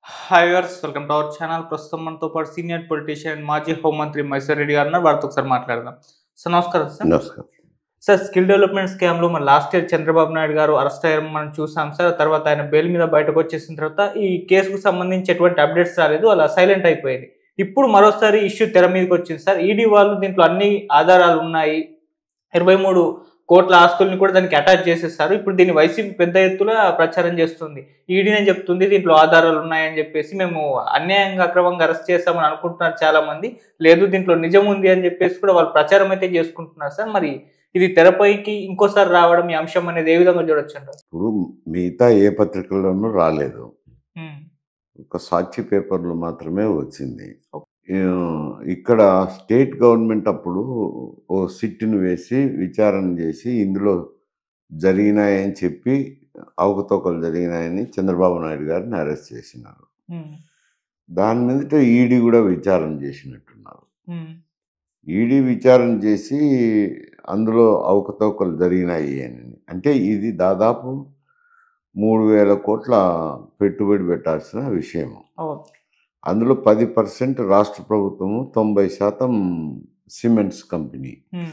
Hi viewers welcome to our channel ప్రస్తుతం మనతో పాటు సీనియర్ పొలిటీషియన్ మాజీ హోంమంత్రి మైసూర్ రెడ్డి గారు ఉన్నారు వారితో ఒకసారి మాట్లాడదాం సార్ నమస్కారం సార్ నమస్కారం సార్ స్కిల్ డెవలప్మెంట్ స్కామ్ లో మన లాస్ట్ ఇయర్ చంద్రబాబు నాయుడు గారు అరెస్ట్ అయ్యారు మనం చూసాం సార్ తర్వాత ఆయన బెయిల్ మీద బయటకు వచ్చేసిన తర్వాత ఈ కేసుకు సంబంధించి ఎటువంటి అప్డేట్స్ రాలేదు అలా సైలెంట్ అయిపోయింది ఇప్పుడు మరోసారి ఇష్యూ తెర మీదకి వచ్చింది సార్ ఈడీ వాళ్ళు దీంట్లో అన్ని ఆధారాలు ఉన్నాయి ఇరవై మూడు కోట్ల ఆస్తుల్ని కూడా దానికి అటాచ్ చేసేస్తారు ఇప్పుడు దీన్ని వైసీపీ పెద్ద ఎత్తున ప్రచారం చేస్తుంది ఈడీనే చెప్తుంది దీంట్లో ఆధారాలు ఉన్నాయని చెప్పేసి మేము అన్యాయంగా అక్రమంగా అరెస్ట్ చేస్తామని అనుకుంటున్నారు చాలా మంది లేదు దీంట్లో నిజం ఉంది అని చెప్పేసి కూడా వాళ్ళు ప్రచారం అయితే చేసుకుంటున్నారు సార్ మరి ఇది తెరపైకి ఇంకోసారి రావడం ఈ అంశం అనేది ఏ విధంగా చూడొచ్చు అంటారు ఇప్పుడు మిగతా ఏ పత్రికల్లోనూ రాలేదు ఒక సాక్షి పేపర్లో మాత్రమే వచ్చింది ఆ, ఇక్కడ స్టేట్ గవర్నమెంట్ అప్పుడు ఓ సిట్ని వేసి విచారణ చేసి ఇందులో జరిగినాయని చెప్పి అవకతవకలు జరిగినాయని చంద్రబాబు నాయుడు గారిని అరెస్ట్ చేసినారు దాని మీదట ఈడీ కూడా విచారణ చేసినట్టున్నారు ఈడీ విచారణ చేసి అందులో అవకతవకలు జరిగినాయి అని అంటే ఇది దాదాపు మూడు వేల కోట్ల పెట్టుబడి పెట్టాల్సిన విషయం అందులో పది పర్సెంట్ రాష్ట్ర ప్రభుత్వము తొంభై శాతం సిమెంట్స్ కంపెనీ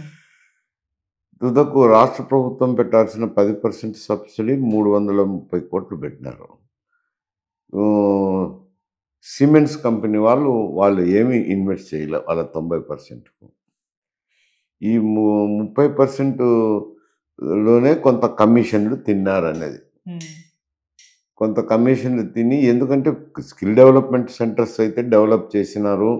తుదకు రాష్ట్ర ప్రభుత్వం పెట్టాల్సిన పది పర్సెంట్ సబ్సిడీ మూడు వందల ముప్పై కోట్లు పెట్టినారు ఊ, సిమెంట్స్ కంపెనీ వాళ్ళు వాళ్ళు ఏమీ ఇన్వెస్ట్ చేయలే వాళ్ళ తొంభై పర్సెంట్కు ఈ ము- ముప్పై పర్సెంట్ లోనే కొంత కమిషన్లు తిన్నారు అనేది కొంత కమిషన్లు తిని ఎందుకంటే స్కిల్ డెవలప్మెంట్ సెంటర్స్ అయితే డెవలప్ చేసినారు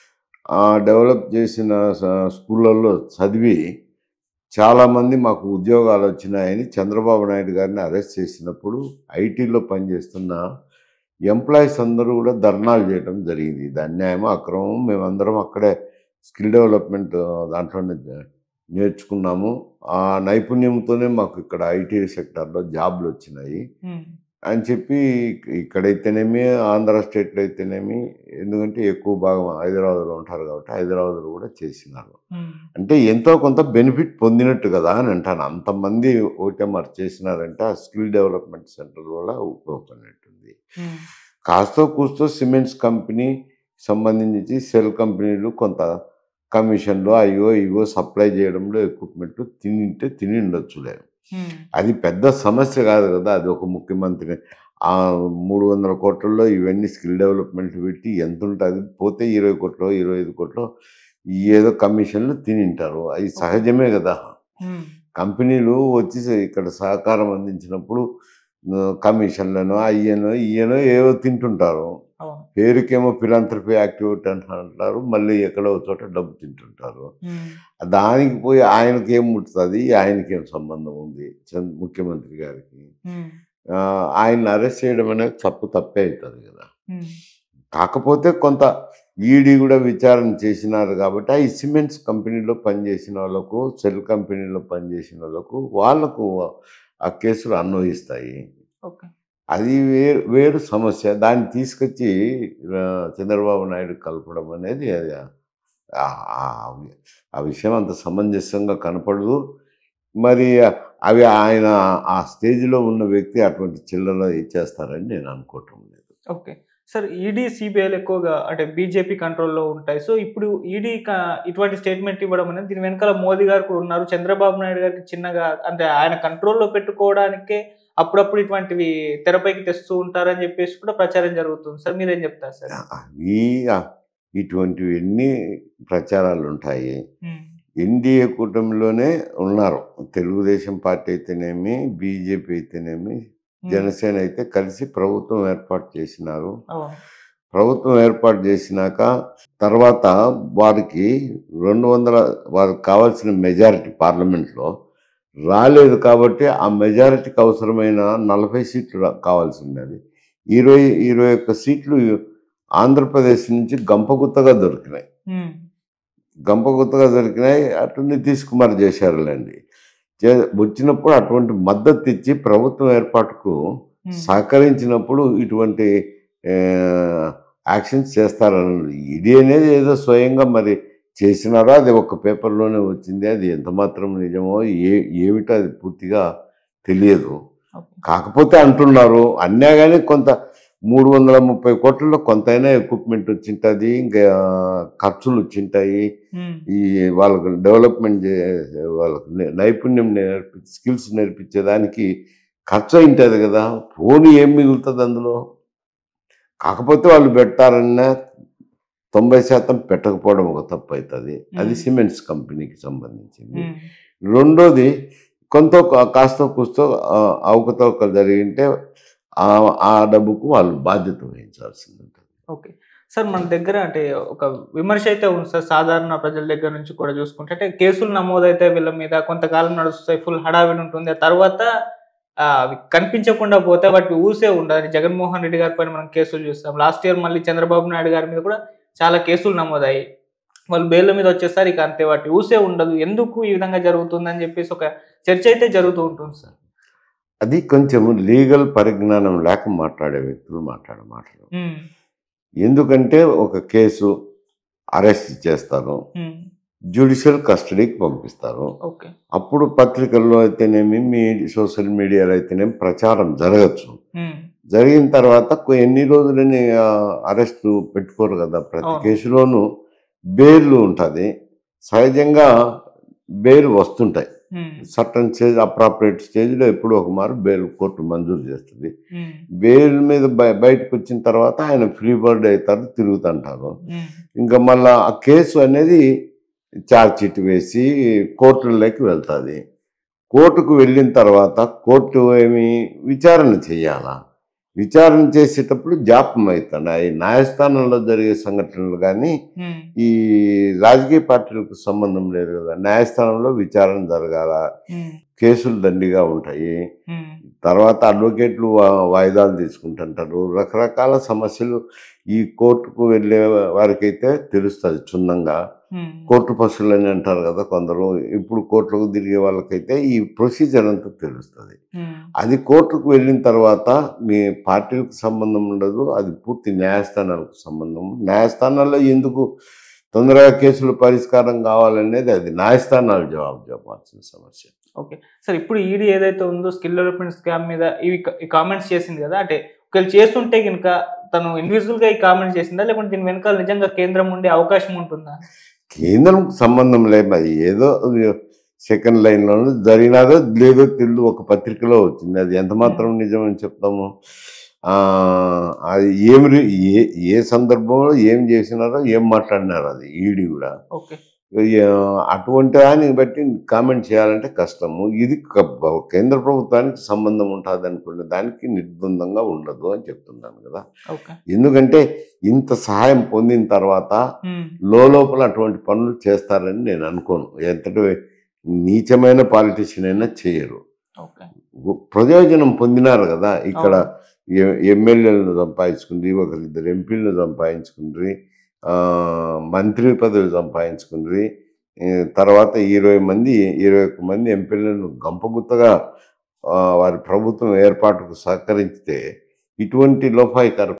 ఆ డెవలప్ చేసిన స- స్కూళ్ళల్లో చదివి చాలామంది మాకు ఉద్యోగాలు వచ్చినాయని చంద్రబాబు నాయుడు గారిని అరెస్ట్ చేసినప్పుడు ఐటీలో పనిచేస్తున్న ఎంప్లాయీస్ అందరూ కూడా ధర్నాలు చేయడం జరిగింది ఇది అన్యాయం అక్రమం మేమందరం అక్కడే స్కిల్ డెవలప్మెంట్ దాంట్లోనే నేర్చుకున్నాము ఆ నైపుణ్యంతోనే మాకు ఇక్కడ ఐటీ సెక్టార్లో జాబ్లు వచ్చినాయి అని చెప్పి ఇక్కడైతేనేమి ఆంధ్ర స్టేట్లో అయితేనేమి ఎందుకంటే ఎక్కువ భాగం హైదరాబాద్లో ఉంటారు కాబట్టి హైదరాబాద్లో కూడా చేసినారు అంటే ఎంతో కొంత బెనిఫిట్ పొందినట్టు కదా అని అంటాను అంతమంది ఒకటే మరి చేసినారంటే ఆ స్కిల్ డెవలప్మెంట్ సెంటర్ వల్ల ఉపయోగపడినట్టుంది కాస్తో కూస్తో సిమెంట్స్ కంపెనీ సంబంధించి సెల్ కంపెనీలు కొంత కమిషన్లు అయ్యో ఇవో సప్లై చేయడంలో ఎక్విప్మెంట్ తినింటే తిని ఉండొచ్చులే అది పెద్ద సమస్య కాదు కదా అది ఒక ముఖ్యమంత్రి ఆ మూడు వందల కోట్లలో ఇవన్నీ స్కిల్ డెవలప్మెంట్ పెట్టి ఎంత ఉంటుంది పోతే ఇరవై కోట్లు ఇరవై ఐదు కోట్లు ఏదో కమిషన్లు తినింటారు అది సహజమే కదా కంపెనీలు వచ్చి ఇక్కడ సహకారం అందించినప్పుడు ఆ, కమిషన్లను అయ్యనో ఇయ్యనో ఏవో తింటుంటారు అవును పేరుకేమో ఫిలాంథ్రపీ యాక్టివిటీ అని అంటారు మళ్ళీ ఎక్కడో ఒక చోట డబ్బు తింటుంటారు దానికి పోయి ఆయనకి ఏం ముట్టుతుంది ఆయనకి ఏం సంబంధం ఉంది చంద్ర ముఖ్యమంత్రి గారికి ఆ, ఆయన్ని అరెస్ట్ చేయడం అనేది తప్పు తప్పే అవుతుంది కదా కాకపోతే కొంత ఈడీ కూడా విచారణ చేసినారు కాబట్టి ఆ సిమెంట్స్ కంపెనీలో పనిచేసిన వాళ్ళకు సెల్ కంపెనీలో పనిచేసిన వాళ్ళకు వాళ్ళకు ఆ కేసులు అన్వయిస్తాయి ఓకే అది వేరు వేరు సమస్య దాన్ని తీసుకొచ్చి ఆ, చంద్రబాబు నాయుడు కలపడం అనేది అది ఆ- ఆ- ఆ విషయం అంత సమంజసంగా కనపడదు మరి అవి ఆయన ఆ స్టేజ్లో ఉన్న వ్యక్తి అటువంటి చిల్లర ఇచ్చేస్తారని నేను అనుకోవటం లేదు ఓకే సార్ ఈడీ సిబిఐలు ఎక్కువగా అంటే బీజేపీ కంట్రోల్లో ఉంటాయి సో ఇప్పుడు ఈడీ ఇటువంటి స్టేట్మెంట్ ఇవ్వడం అనేది దీని వెనకాల మోదీ గారు కూడా ఉన్నారు చంద్రబాబు నాయుడు గారికి చిన్నగా అంటే ఆయన కంట్రోల్లో పెట్టుకోవడానికే అప్పుడప్పుడు ఇటువంటివి తెరపైకి తెస్తూ ఉంటారని చెప్పేసి కూడా ప్రచారం జరుగుతుంది సార్ మీరేం చెప్తారు సార్ అవి ఇటువంటివి ఎన్ని ప్రచారాలు ఉంటాయి ఎన్డీఏ కూటమిలోనే ఉన్నారు తెలుగుదేశం పార్టీ అయితేనేమి బీజేపీ అయితేనేమి జనసేన అయితే కలిసి ప్రభుత్వం ఏర్పాటు చేసినారు అవును ప్రభుత్వం ఏర్పాటు చేసినాక తర్వాత వారికి రెండు వందల వారికి కావాల్సిన మెజారిటీ పార్లమెంట్లో రాలేదు కాబట్టి ఆ మెజారిటీకి అవసరమైన నలభై సీట్లు రా- కావాల్సి ఉన్నది ఇరవై ఇరవై ఒక్క సీట్లు ఆంధ్రప్రదేశ్ నుంచి గంపగుత్తగా దొరికినాయి ఉమ్. గంపగుత్తగా దొరికినాయి అటు నితీష్ కుమార్ చేశారులేండి చే వచ్చినప్పుడు అటువంటి మద్దతు ఇచ్చి ప్రభుత్వం ఏర్పాటుకు ఉమ్. సహకరించినప్పుడు ఇటువంటి ఆ, యాక్షన్స్ చేస్తారన్నది ఇది అనేది ఏదో స్వయంగా మరి చేసినారో అది ఒక పేపర్లోనే వచ్చింది అది ఎంత మాత్రం నిజమో ఏ ఏమిటో అది పూర్తిగా తెలియదు ఓకే. కాకపోతే అంటున్నారు అన్నా కానీ కొంత మూడు వందల ముప్పై కోట్లలో కొంతైనా ఎక్విప్మెంట్ వచ్చింటుంది ఇంకా ఖర్చులు వచ్చింటాయి ఉమ్, ఈ వాళ్ళకు డెవలప్మెంట్ చే వాళ్ళకు నే- నైపుణ్యం నేర్పి స్కిల్స్ నేర్పించేదానికి ఖర్చు అయింటుంది కదా పోనీ ఏం మిగులుతుంది అందులో కాకపోతే వాళ్ళు పెడతారన్న తొంభై శాతం పెట్టకపోవడం ఒక తప్పు అవుతుంది అది మ్మ్. సిమెంట్స్ కంపెనీకి సంబంధించింది ఉమ్, రెండోది కొంత కా- కాస్త కూస్తో ఆ, అవకతవకలు జరిగింటే ఆ ఆ డబ్బుకు వాళ్ళు బాధ్యత వహించాల్సింది ఉంటుంది ఓకే సార్ మన దగ్గర అంటే ఒక విమర్శ అయితే ఉంది సార్ సాధారణ ప్రజల దగ్గర నుంచి కూడా చూసుకుంటే అంటే కేసులు నమోదైతే వీళ్ళ మీద కొంతకాలం నడుస్తాయి ఫుల్ హడావిడి ఉంటుంది ఆ తర్వాత ఆ, అవి కనిపించకుండా పోతే వాటికి ఊసే ఉండదు జగన్మోహన్ రెడ్డి గారి పైన మనం కేసులు చూస్తాం లాస్ట్ ఇయర్ మళ్ళీ చంద్రబాబు నాయుడు గారి మీద కూడా చాలా కేసులు నమోదయ్యాయి వాళ్ళు బెయిల్ మీద వచ్చేసరికి ఇక అంతే వాటి ఊసే ఉండదు ఎందుకు ఈ విధంగా జరుగుతుందని చెప్పేసి ఒక చర్చ అయితే జరుగుతూ ఉంటుంది సార్ అది కొంచెం లీగల్ పరిజ్ఞానం లేక మాట్లాడే వ్యక్తులు మాట్లాడే మాటలు ఉమ్, ఎందుకంటే ఒక కేసు అరెస్ట్ చేస్తారు ఉమ్, జ్యుడిషియల్ కస్టడీకి పంపిస్తారు ఓకే అప్పుడు పత్రికల్లో అయితేనేమి మీ సోషల్ మీడియాలో అయితేనేమి ప్రచారం జరగచ్చు ఉమ్, జరిగిన తర్వాత కొ- ఎన్ని రోజులని అరెస్ట్ పెట్టుకోరు కదా ప్రతి అవును. కేసులోనూ బెయిల్ ఉంటుంది సహజంగా బెయిల్ వస్తుంటాయి ఉమ్, సర్టన్ స్టేజ్ అప్రాపరేట్ స్టేజ్లో ఎప్పుడు ఒక మారు బెయిల్ కోర్టు మంజూరు చేస్తుంది ఉమ్, బెయిల్ మీద బయ బయటకు వచ్చిన తర్వాత ఆయన ఫ్రీ బర్డ్ అవుతారు తిరుగుతుంటారు ఉమ్, ఇంకా మళ్ళా ఆ కేసు అనేది ఛార్జ్ షీట్ వేసి కోర్టుల్లోకి వెళ్తుంది కోర్టుకు వెళ్ళిన తర్వాత కోర్టు ఏమి విచారణ చేయాలా విచారణ చేసేటప్పుడు జాప్యం అవుతున్నాయి న్యాయస్థానంలో జరిగే సంఘటనలు కానీ ఉమ్, ఈ రాజకీయ పార్టీలకు సంబంధం లేదు కదా న్యాయస్థానంలో విచారణ జరగాల ఉమ్, కేసులు దండిగా ఉంటాయి ఉమ్, తర్వాత అడ్వకేట్లు వా- వాయిదాలు తీసుకుంటుంటారు రకరకాల సమస్యలు ఈ కోర్టుకు వెళ్ళే వారికైతే తెలుస్తుంది క్షుణ్ణంగా ఉమ్, కోర్టు పశువులు అని అంటారు కదా కొందరు ఇప్పుడు కోర్టులకు తిరిగే వాళ్ళకైతే ఈ ప్రొసీజర్ అంతా తెలుస్తుంది ఉమ్, అది కోర్టుకు వెళ్ళిన తర్వాత మీ పార్టీలకు సంబంధం ఉండదు అది పూర్తి న్యాయస్థానాలకు సంబంధం న్యాయస్థానాల్లో ఎందుకు తొందరగా కేసులు పరిష్కారం కావాలనేది అది న్యాయస్థానాలు జవాబు చెప్పాల్సిన సమస్య ఓకే సార్ ఇప్పుడు ఈడీ ఏదైతే ఉందో స్కిల్ డెవలప్మెంట్ స్కామ్ మీద ఇవి ఈ కామెంట్స్ చేసింది కదా అంటే ఒకవేళ చేస్తుంటే కనుక తను ఇండివిజువల్ గా ఈ కామెంట్స్ చేసిందా లేకుంటే దీని వెనకాల నిజంగా కేంద్రం ఉండే అవకాశం ఉంటుందా కేంద్రం సంబంధం లేదు అది ఏదో సెకండ్ లైన్లోనూ జరిగినాదో లేదో తెలియదు ఒక పత్రికలో వచ్చింది అది ఎంత మాత్రం నిజమని చెప్తాము ఆ, అది ఏమి రి- ఏ ఏ సందర్భంలో ఏం చేసినారో ఏం మాట్లాడినారో అది ఈడి కూడా ఓకే ఆ, అటువంటి దాన్ని బట్టి కామెంట్ చేయాలంటే కష్టము ఇది క- కేంద్ర ప్రభుత్వానికి సంబంధం ఉంటుంది అనుకునే దానికి నిర్బంధంగా ఉండదు అని చెప్తున్నాను కదా ఓకే ఎందుకంటే ఇంత సహాయం పొందిన తర్వాత ఉమ్, లోపల అటువంటి పనులు చేస్తారని నేను అనుకోను ఎంతటి నీచమైన పాలిటిషియన్ అయినా చేయరు ఓకే ప్రయోజనం పొందినారు కదా ఇక్కడ ఎ- ఎమ్మెల్యేలను సంపాదించుకుంది ఒకరిద్దరు ఎంపీలను సంపాదించుకుండ్రి ఆ, మంత్రి పదవి సంపాదించుకుండ్రి ఈ తర్వాత ఇరవై మంది ఇరవై ఒక్క మంది ఎంపీలను గంపగుత్తగా ఆ, వారి ప్రభుత్వం ఏర్పాటుకు సహకరిస్తే ఇటువంటి లోపాయికార